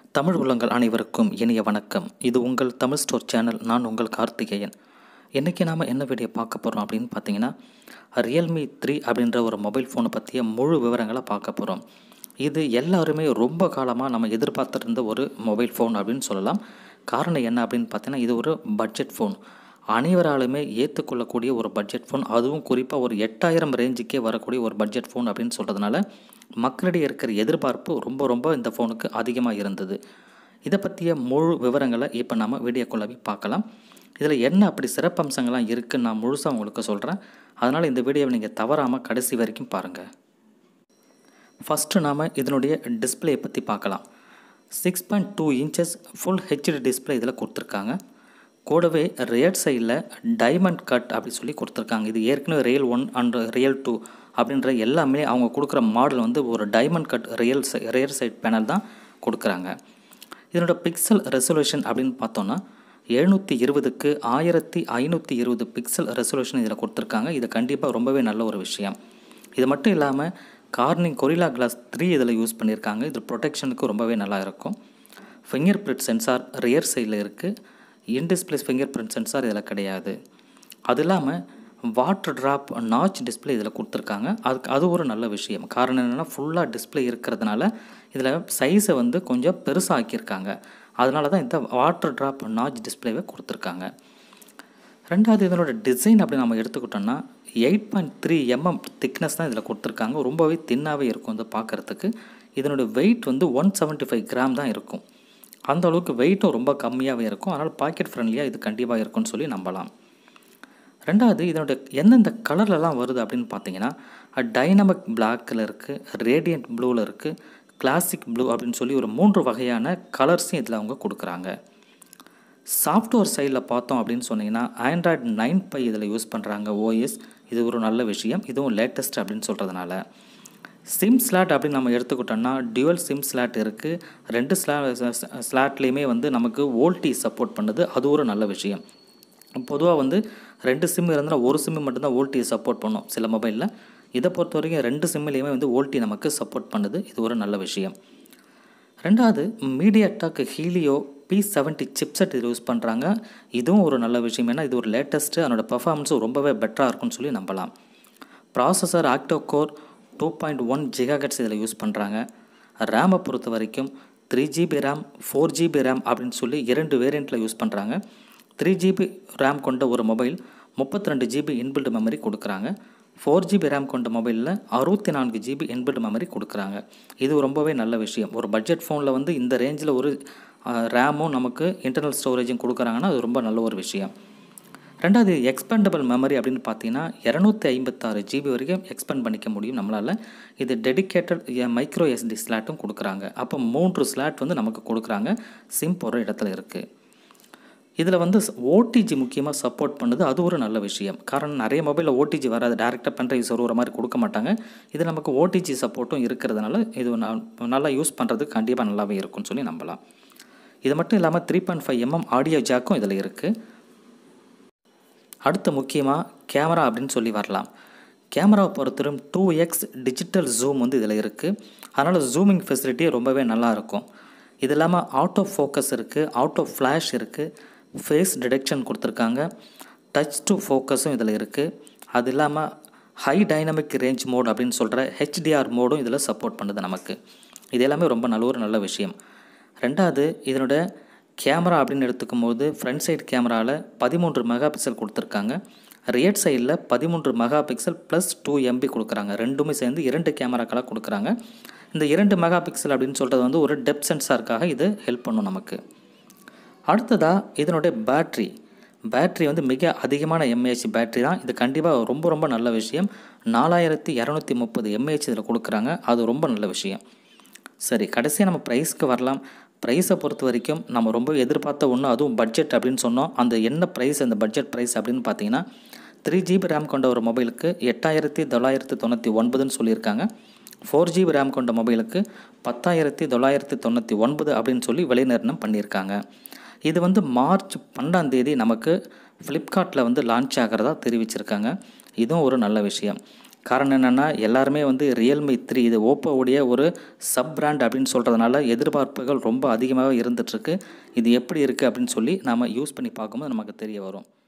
தமிழ் உள்ளங்கள் அனைவருக்கும் இனிய வணக்கம் இது உங்கள் தமிழ் ஸ்டோர் சேனல் நான் உங்கள் கார்த்திகேயன் இன்றைக்கி நாம் என்ன வீடியோ பார்க்க போகிறோம் அப்படின்னு பார்த்தீங்கன்னா ரியல்மி த்ரீ அப்படின்ற ஒரு மொபைல் ஃபோனை பற்றிய முழு விவரங்களை பார்க்க போகிறோம் இது எல்லாருமே ரொம்ப காலமாக நம்ம எதிர்பார்த்துருந்த ஒரு மொபைல் ஃபோன் அப்படின்னு சொல்லலாம் காரணம் என்ன அப்படின்னு பார்த்தீங்கன்னா இது ஒரு பட்ஜெட் ஃபோன் அனைவராலுமே ஏற்றுக்கொள்ளக்கூடிய ஒரு பட்ஜெட் ஃபோன் அதுவும் குறிப்பாக ஒரு எட்டாயிரம் ரேஞ்சுக்கே வரக்கூடிய ஒரு பட்ஜெட் ஃபோன் அப்படின்னு சொல்கிறதுனால மக்களிடையே இருக்கிற எதிர்பார்ப்பு ரொம்ப ரொம்ப இந்த ஃபோனுக்கு அதிகமாக இருந்தது இதை பற்றிய முழு விவரங்களை இப்போ நம்ம வீடியோக்குள்ளே பார்க்கலாம் இதில் என்ன அப்படி சிறப்பம்சங்கள்லாம் இருக்குன்னு நான் முழுசாக உங்களுக்கு சொல்கிறேன் அதனால் இந்த வீடியோவை நீங்கள் தவறாமல் கடைசி வரைக்கும் பாருங்கள் ஃபஸ்ட்டு நாம் இதனுடைய டிஸ்பிளே பற்றி பார்க்கலாம் six point two inches full HD display இதில் கொடுத்துருக்காங்க கூடவே ரியர் சைடில் டைமண்ட் கட் அப்படி சொல்லி கொடுத்துருக்காங்க இது ஏற்கனவே real one and real two அப்படின்ற எல்லாமே அவங்க கொடுக்குற மாடல் வந்து ஒரு டைமண்ட் கட் ரியல் சை ரியர் சைட் பேனல் தான் கொடுக்குறாங்க இதனோட பிக்சல் ரெசல்யூஷன் அப்படின்னு பார்த்தோன்னா எழுநூற்றி இருபதுக்கு ஆயிரத்தி ஐநூற்றி இருபது பிக்சல் ரெசல்யூஷன் இதில் கொடுத்துருக்காங்க இது கண்டிப்பாக ரொம்பவே நல்ல ஒரு விஷயம் இது மட்டும் இல்லாமல் கார்னிங் கொரிலா கிளாஸ் த்ரீ இதில் யூஸ் பண்ணியிருக்காங்க இது ப்ரொடெக்ஷனுக்கு ரொம்பவே நல்லா இருக்கும் ஃபிங்கர் பிரிண்ட் சென்சார் ரியர் சைடில் இருக்குது இன்டிஸ்பிளேஸ் ஃபிங்கர் பிரிண்ட் சென்சார் இதில் கிடையாது அது இல்லாமல் வாட்டர் ட்ராப் நாச் டிஸ்பிளே இதில் கொடுத்துருக்காங்க அதுக்கு அது ஒரு நல்ல விஷயம் காரணம் என்னென்னா ஃபுல்லாக டிஸ்பிளே இருக்கிறதுனால இதில் சைஸை வந்து கொஞ்சம் பெருசாக ஆக்கியிருக்காங்க அதனால தான் இந்த வாட்டர் ட்ராப் நாச் டிஸ்பிளேவை கொடுத்துருக்காங்க ரெண்டாவது இதனோட டிசைன் அப்படி நம்ம எடுத்துக்கிட்டோம்னா eight point three mm thickness தான் இதில் கொடுத்துருக்காங்க ரொம்பவே தின்னாகவே இருக்கும் இது பார்க்குறதுக்கு இதனோட வெயிட் வந்து ஒன் செவன்ட்டி ஃபைவ் கிராம் தான் இருக்கும் அந்த அளவுக்கு வெயிட்டும் ரொம்ப கம்மியாகவே இருக்கும் அதனால் பாக்கெட் ஃப்ரெண்ட்லியாக இது கண்டிப்பாக இருக்கும்னு சொல்லி நம்பலாம் ரெண்டாவது இதனோட எந்தெந்த கலர்லலாம் வருது அப்படின்னு பார்த்தீங்கன்னா டைனமிக் பிளாக்கில் இருக்குது ரேடியன்ட் ப்ளூவில் இருக்குது கிளாசிக் ப்ளூ அப்படின்னு சொல்லி ஒரு மூன்று வகையான கலர்ஸும் இதில் அவங்க கொடுக்குறாங்க சாஃப்ட்வேர் சைடில் பார்த்தோம் அப்படின்னு சொன்னீங்கன்னா ஆண்ட்ராய்டு நைன் பை இதில் யூஸ் பண்ணுறாங்க ஓஎஸ் இது ஒரு நல்ல விஷயம் இதுவும் லேட்டஸ்ட் அப்படின்னு சொல்கிறதுனால சிம் ஸ்லாட் அப்படின்னு நம்ம எடுத்துக்கிட்டோம்னா டியூவல் சிம் ஸ்லாட் இருக்குது ரெண்டு ஸ்லா ஸ்லாட்லேயுமே வந்து நமக்கு ஓல்டி சப்போர்ட் பண்ணுது அது ஒரு நல்ல விஷயம் பொதுவாக வந்து ரெண்டு சிம் இருந்தால் ஒரு சிம்மு மட்டும்தான் ஓல்டி சப்போர்ட் பண்ணும் சில மொபைலில் இதை பொறுத்த வரைக்கும் ரெண்டு சிம்மிலையுமே வந்து ஓல்டி நமக்கு சப்போர்ட் பண்ணுது இது ஒரு நல்ல விஷயம் ரெண்டாவது MediaTek Helio P seventy chipset இது யூஸ் பண்ணுறாங்க இதுவும் ஒரு நல்ல விஷயம் ஏன்னா இது ஒரு லேட்டஸ்ட்டு அதனோட பர்ஃபார்மன்ஸும் ரொம்பவே பெட்டராக இருக்கும்னு சொல்லி நம்பலாம் processor octa core two point one gigahertz இதில் யூஸ் பண்ணுறாங்க ரேமை பொறுத்த வரைக்கும் three GB RAM four GB RAM அப்படின்னு சொல்லி இரண்டு வேரியண்ட்டில் யூஸ் பண்ணுறாங்க த்ரீ ஜிபி ரேம் கொண்ட ஒரு மொபைல் முப்பத்தி ரெண்டு ஜிபி இன்பில்ட் மெமரி கொடுக்குறாங்க ஃபோர் ஜிபி ரேம் கொண்ட மொபைலில் அறுபத்தி நான்கு ஜிபி இன்பில்ட் மெமரி கொடுக்குறாங்க இது ரொம்பவே நல்ல விஷயம் ஒரு பட்ஜெட் ஃபோனில் வந்து இந்த ரேஞ்சில் ஒரு ரேமும் நமக்கு இன்டர்னல் ஸ்டோரேஜும் கொடுக்குறாங்கன்னா அது ரொம்ப நல்ல ஒரு விஷயம் ரெண்டாவது எக்ஸ்பெண்டபிள் மெமரி அப்படின்னு பார்த்தீங்கன்னா இரநூத்தி ஐம்பத்தாறு ஜிபி வரைக்கும் எக்ஸ்பெண்ட் பண்ணிக்க முடியும் நம்மளால் இது டெடிக்கேட்டட் மைக்ரோ எஸ்டி ஸ்லாட்டும் கொடுக்குறாங்க அப்போ மூன்று ஸ்லாட் வந்து நமக்கு கொடுக்குறாங்க சிம் போகிற இடத்துல இருக்குது இதில் வந்து ஓடிஜி முக்கியமாக சப்போர்ட் பண்ணுது அது ஒரு நல்ல விஷயம் காரணம் நிறைய மொபைலில் ஓடிஜி வராது டேரெக்டாக பென்ட்ரைவ் சர்வர் மாதிரி கொடுக்க மாட்டாங்க இது நமக்கு ஓடிஜி சப்போர்ட்டும் இருக்கிறதுனால இது நல்லா யூஸ் பண்ணுறதுக்கு கண்டிப்பாக நல்லாவே இருக்கும்னு சொல்லி நம்பலாம் இது மட்டும் இல்லாமல் three point five mm audio ஜாக்கும் இதில் இருக்குது அடுத்து முக்கியமாக கேமரா அப்படின்னு சொல்லி வரலாம் கேமராவை பொறுத்தவரும் டூ எக்ஸ் டிஜிட்டல் ஜூம் வந்து இதில் இருக்குது அதனால் ஜூமிங் ஃபெசிலிட்டியே ரொம்பவே நல்லாயிருக்கும் இது இல்லாமல் ஆட்டோ ஃபோக்கஸ் இருக்குது ஆட்டோ ஃப்ளாஷ் இருக்குது ஃபேஸ் டிடெக்ஷன் கொடுத்துருக்காங்க டச் டு ஃபோக்கஸும் இதில் இருக்குது அது இல்லாமல் ஹை டைனமிக் ரேஞ்ச் மோட் அப்படின்னு சொல்கிற ஹெச்டிஆர் மோடும் இதில் சப்போர்ட் பண்ணுது நமக்கு இது எல்லாமே ரொம்ப நல்ல ஒரு நல்ல விஷயம் ரெண்டாவது இதனோட கேமரா அப்படின்னு எடுத்துக்கும் போது ஃப்ரண்ட் சைடு கேமராவில் பதிமூன்று மெகா பிக்சல் கொடுத்துருக்காங்க ரியர் சைடில் பதிமூன்று megapixel plus two MP கொடுக்குறாங்க ரெண்டுமே சேர்ந்து இரண்டு கேமராக்களாக கொடுக்குறாங்க இந்த இரண்டு மெகா பிக்சல் அப்படின்னு சொல்கிறது வந்து ஒரு டெப் சென்சாருக்காக இது ஹெல்ப் பண்ணும் நமக்கு அடுத்ததாக இதனுடைய பேட்ரி பேட்ரி வந்து மிக அதிகமான எம்ஏஹெச் பேட்ரி தான் இது கண்டிப்பாக ரொம்ப ரொம்ப நல்ல விஷயம் நாலாயிரத்தி இரநூத்தி முப்பது எம்ஏஹெச் இதில் கொடுக்குறாங்க அது ரொம்ப நல்ல விஷயம் சரி கடைசியாக நம்ம ப்ரைஸ்க்கு வரலாம் ப்ரைஸை பொறுத்த வரைக்கும் நம்ம ரொம்ப எதிர்பார்த்த ஒன்று அதுவும் பட்ஜெட் அப்படின்னு சொன்னோம் அந்த என்ன ப்ரைஸ் அந்த பட்ஜெட் ப்ரைஸ் அப்படின்னு பார்த்தீங்கன்னா த்ரீ ஜிபி ரேம் கொண்ட ஒரு மொபைலுக்கு எட்டாயிரத்தி தொள்ளாயிரத்தி தொண்ணூற்றி ஒன்பதுன்னு சொல்லியிருக்காங்க ஃபோர் ஜிபி ரேம் கொண்ட மொபைலுக்கு பத்தாயிரத்தி தொள்ளாயிரத்தி தொண்ணூற்றி ஒன்பது அப்படின்னு சொல்லி விலை நிர்ணயம் பண்ணியிருக்காங்க இது வந்து மார்ச் பன்னெண்டாம் தேதி நமக்கு ஃப்ளிப்கார்ட்டில் வந்து லான்ச் ஆகிறதா தெரிவிச்சிருக்காங்க இதுவும் ஒரு நல்ல விஷயம் காரணம் என்னென்னா எல்லாருமே வந்து ரியல்மி த்ரீ இது ஓப்போவுடைய ஒரு சப் பிராண்ட் அப்படின்னு சொல்கிறதுனால எதிர்பார்ப்புகள் ரொம்ப அதிகமாக இருந்துகிட்ருக்கு இது எப்படி இருக்குது அப்படின்னு சொல்லி நாம் யூஸ் பண்ணி பார்க்கும்போது நமக்கு தெரிய வரும்